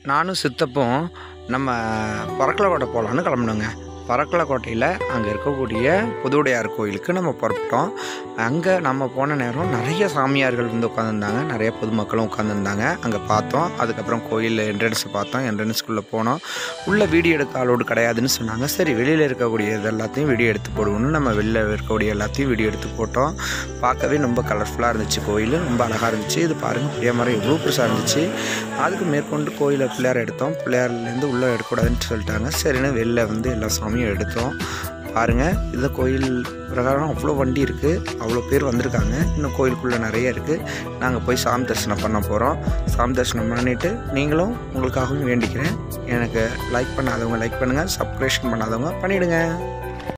நானும் சித்தப்பும் நம்ம பறக்கலக்கோட்டை போகலான்னு கிளம்புனோங்க பறக்கலக்கோட்டையில் அங்கே இருக்கக்கூடிய புதுவுடையார் கோயிலுக்கு நம்ம புறப்பட்டோம் அங்கே நம்ம போன நேரம் நிறைய சாமியார்கள் வந்து உட்காந்துருந்தாங்க நிறைய பொதுமக்களும் உட்காந்துருந்தாங்க அங்கே பார்த்தோம் அதுக்கப்புறம் கோயில் என்ட்ரன்ஸை பார்த்தோம் என்ட்ரன்ஸ்குள்ளே போனோம் உள்ளே வீடியோ எடுக்க அலோடு கிடையாதுன்னு சொன்னாங்க சரி வெளியில் இருக்கக்கூடிய இது எல்லாத்தையும் வீடியோ எடுத்து போடுவோம்னு நம்ம வெளியில் இருக்கக்கூடிய எல்லாத்தையும் வீடியோ எடுத்து போட்டோம் பார்க்கவே ரொம்ப கலர்ஃபுல்லாக இருந்துச்சு கோயில் ரொம்ப அழகாக இருந்துச்சு இது பாருங்கள் புளிய மரம் எவ்வளோ பெருசாக இருந்துச்சு அதுக்கு மேற்கொண்டு கோயிலை பிள்ளையார் எடுத்தோம் பிள்ளையார்லேருந்து உள்ளே எடுக்கக்கூடாதுன்னு சொல்லிட்டாங்க சரின்னு வெளில வந்து எல்லா சாமியும் எடுத்தோம் பாருங்கள் இந்த கோயில் பிரகாரம் அவ்வளோ வண்டி இருக்குது அவ்வளோ பேர் வந்திருக்காங்க இன்னும் கோயிலுக்குள்ளே நிறைய இருக்குது நாங்கள் போய் சாமி தரிசனம் பண்ண போகிறோம் சாமி தரிசனம் பண்ணிவிட்டு நீங்களும் உங்களுக்காகவும் வேண்டிக்கிறேன் எனக்கு லைக் பண்ணாதவங்க லைக் பண்ணுங்கள் சப்ஸ்கிரிப்ஷன் பண்ணாதவங்க பண்ணிவிடுங்க